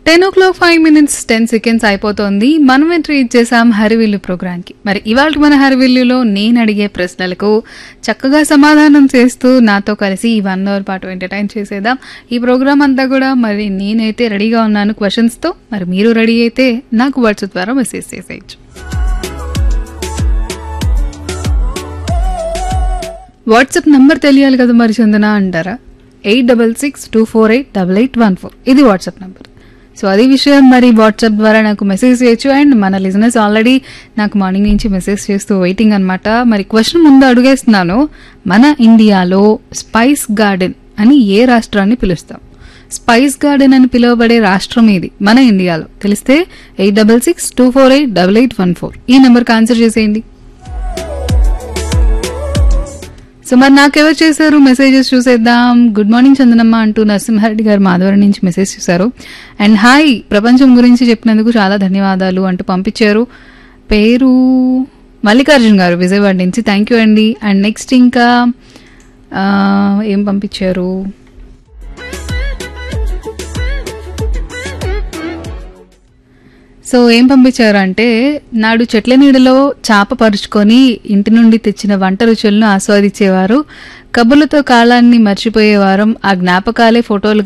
ten o'clock five minutes ten seconds అయిపోతుంది మనం entry ఇచ్చేసాం హరివిల్లు ప్రోగ్రామ్కి మరి ఇవాళ మన హరివిల్లులో నేను అడిగే ప్రశ్నలకు చక్కగా సమాధానం చేస్తూ నాతో కలిసి ఈ వన్ అవర్ పాటు ఎంటర్టైన్ చేసేద్దాం ఈ ప్రోగ్రామ్ అంతా కూడా మరి నేనైతే రెడీగా ఉన్నాను క్వశ్చన్స్తో మరి మీరు రెడీ అయితే నాకు వాట్సాప్ ద్వారా మెసేజ్ చేసేయచ్చు వాట్సాప్ నంబర్ తెలియాలి కదా మరి చందన అంటారా eight double six two four eight double eight one four ఇది వాట్సాప్ నంబర్ సో అది విషయం మరి వాట్సాప్ ద్వారా నాకు మెసేజ్ చేయొచ్చు అండ్ మన లిజినెస్ ఆల్రెడీ నాకు మార్నింగ్ నుంచి మెసేజ్ చేస్తూ వెయిటింగ్ అనమాట మరి క్వశ్చన్ ముందు అడుగేస్తున్నాను మన ఇండియాలో స్పైస్ గార్డెన్ అని ఏ రాష్ట్రాన్ని పిలుస్తాం స్పైస్ గార్డెన్ అని పిలువబడే రాష్ట్రం ఇది మన ఇండియాలో తెలిస్తే eight double six two four eight double eight one four ఈ నెంబర్కి ఆన్సర్ చేసేయండి సో మరి నాకెవరు చేశారు మెసేజెస్ చూసేద్దాం గుడ్ మార్నింగ్ చందనమ్మ అంటూ నరసింహారెడ్డి గారు మాధవరం నుంచి మెసేజ్ చేశారు అండ్ హాయ్ ప్రపంచం గురించి చెప్పినందుకు చాలా ధన్యవాదాలు అంటూ పంపించారు పేరు మల్లికార్జున్ గారు విజయవాడ నుంచి థ్యాంక్ యూ అండి అండ్ నెక్స్ట్ ఇంకా ఆ, ఏం పంపించారు సో ఏం పంపించారు అంటే నాడు చెట్ల నీడలో చాప పరుచుకొని ఇంటి నుండి తెచ్చిన వంట రుచులను ఆస్వాదించేవారు కబుర్లతో కాలాన్ని మర్చిపోయేవారం ఆ జ్ఞాపకాలే ఫోటోలుగా